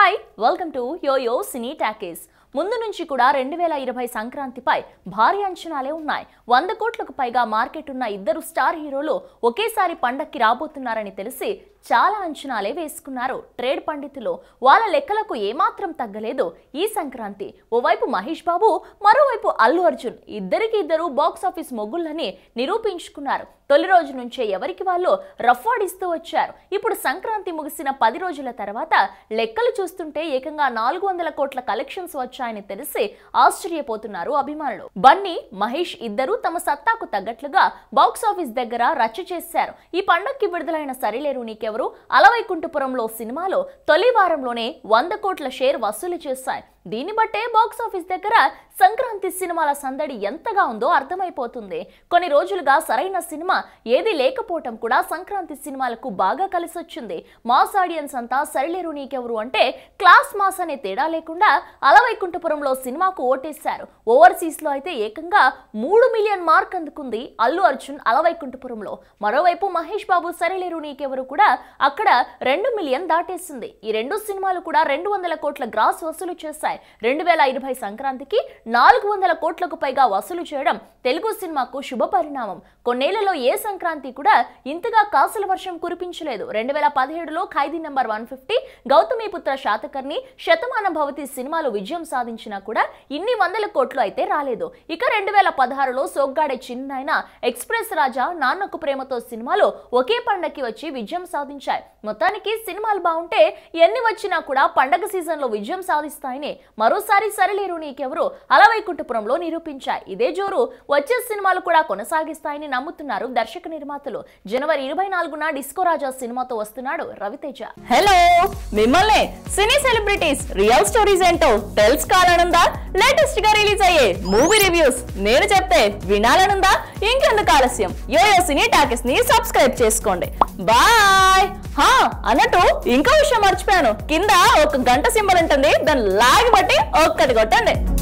hi welcome to YoYo cine talkies ముందు నుంచి కూడా రెండు వేల ఇరవై సంక్రాంతిపై భారీ అంచనాలే ఉన్నాయి వంద కోట్లకు పైగా మార్కెట్ ఉన్న ఇద్దరు స్టార్ హీరోలు ఒకేసారి పండక్కి రాబోతున్నారని తెలిసి చాలా అంచనాలే వేసుకున్నారు ట్రేడ్ పండితులు వాళ్ళ లెక్కలకు ఏమాత్రం తగ్గలేదు ఈ సంక్రాంతి ఓవైపు మహేష్ బాబు మరోవైపు అల్లు అర్జున్ ఇద్దరికి ఇద్దరు బాక్స్ ఆఫీస్ మొగ్గులని నిరూపించుకున్నారు తొలి రోజు నుంచే ఎవరికి వాళ్ళు రఫ్వాడిస్తూ వచ్చారు ఇప్పుడు సంక్రాంతి ముగిసిన పది రోజుల తర్వాత లెక్కలు చూస్తుంటే ఏకంగా నాలుగు వందల కోట్ల కలెక్షన్స్ వచ్చాయని తెలిసి ఆశ్చర్యపోతున్నారు అభిమానులు బన్నీ మహేష్ ఇద్దరు తమ సత్తాకు తగ్గట్లుగా బాక్స్ ఆఫీస్ దగ్గర రచ్చ చేశారు ఈ పండక్కి విడుదలైన సరిలేరు నీకెవరు అలవైకుంఠపురంలో సినిమాలో తొలి వారంలోనే వంద కోట్ల షేర్ వసూలు చేశాయి దీన్ని బట్టే బాక్స్ ఆఫీస్ దగ్గర సంక్రాంతి సినిమాల సందడి ఎంతగా ఉందో అర్థమైపోతుంది కొన్ని రోజులుగా సరైన సినిమా ఏది లేకపోవటం కూడా సంక్రాంతి సినిమాలకు బాగా కలిసొచ్చింది మాస్ ఆడియన్స్ అంతా సరిలేరు నీకెవరు అంటే క్లాస్ మాస్ అనే తేడా లేకుండా అలవైకుంఠపురంలో సినిమాకు ఓటేశారు ఓవర్సీస్ లో అయితే ఏకంగా మూడు మిలియన్ మార్క్ అందుకుంది అల్లు అర్జున్ అలవైకుంఠపురంలో మరోవైపు మహేష్ బాబు సరిలేరు నీకెవరు కూడా అక్కడ రెండు మిలియన్ దాటేసింది ఈ రెండు సినిమాలు కూడా రెండు వందల కోట్ల గ్రాస్ వసూలు చేశాయి రెండు వేల ఇరవై సంక్రాంతికి నాలుగు వందల కోట్లకు పైగా వసూలు చేయడం తెలుగు సినిమాకు శుభ పరిణామం కొన్నేళ్లలో ఏ సంక్రాంతి కూడా ఇంతగా కాసుల వర్షం కురిపించలేదు రెండు వేల పదిహేడులో Khaidi number one fifty Gautamiputra Satakarni Shatamanam Bhavati సినిమాలు విజయం సాధించినా కూడా ఇన్ని వందల కోట్లు అయితే రాలేదు ఇక రెండు వేల పదహారులో సోగ్గాడే చిన్నాయన ఎక్స్ప్రెస్ రాజా నాన్నకు ప్రేమతో సినిమాలు ఒకే పండక్కి వచ్చి విజయం సాధించాయి మొత్తానికి సినిమాలు బాగుంటే ఎన్ని వచ్చినా కూడా పండగ సీజన్ లో విజయం సాధిస్తాయని మరోసారి సరిలేరు నీకెవరు అలవైకుంఠపురంలో నిరూపించాయి ఇదే జోరు వచ్చే సినిమాలు కూడా కొనసాగిస్తాయని నమ్ముతున్నారు దర్శక నిర్మాతలు జనవరి ఇరవై నాలుగున డిస్కో రాజా సినిమాతో వస్తున్నాడు రవితేజ హలో మిమ్మల్ని సినీ సెలబ్రిటీస్ రియల్ స్టోరీస్ ఏంటో తెలుసుకోవాలనుందా లేటెస్ట్ గా రిలీజ్ అయ్యే మూవీ రివ్యూస్ నేను చెప్తే వినాలనుందా ఇంకెందుకు ఆలస్యం యోయో సినీ టాకెస్ ని సబ్స్క్రైబ్ చేసుకోండి బాయ్ హా అన్నట్టు ఇంకో విషయం మర్చిపోయాను కింద ఒక గంట సింబల్ ఉంటుంది దాన్ని లాగి బట్టి ఒక్కటి కొట్టండి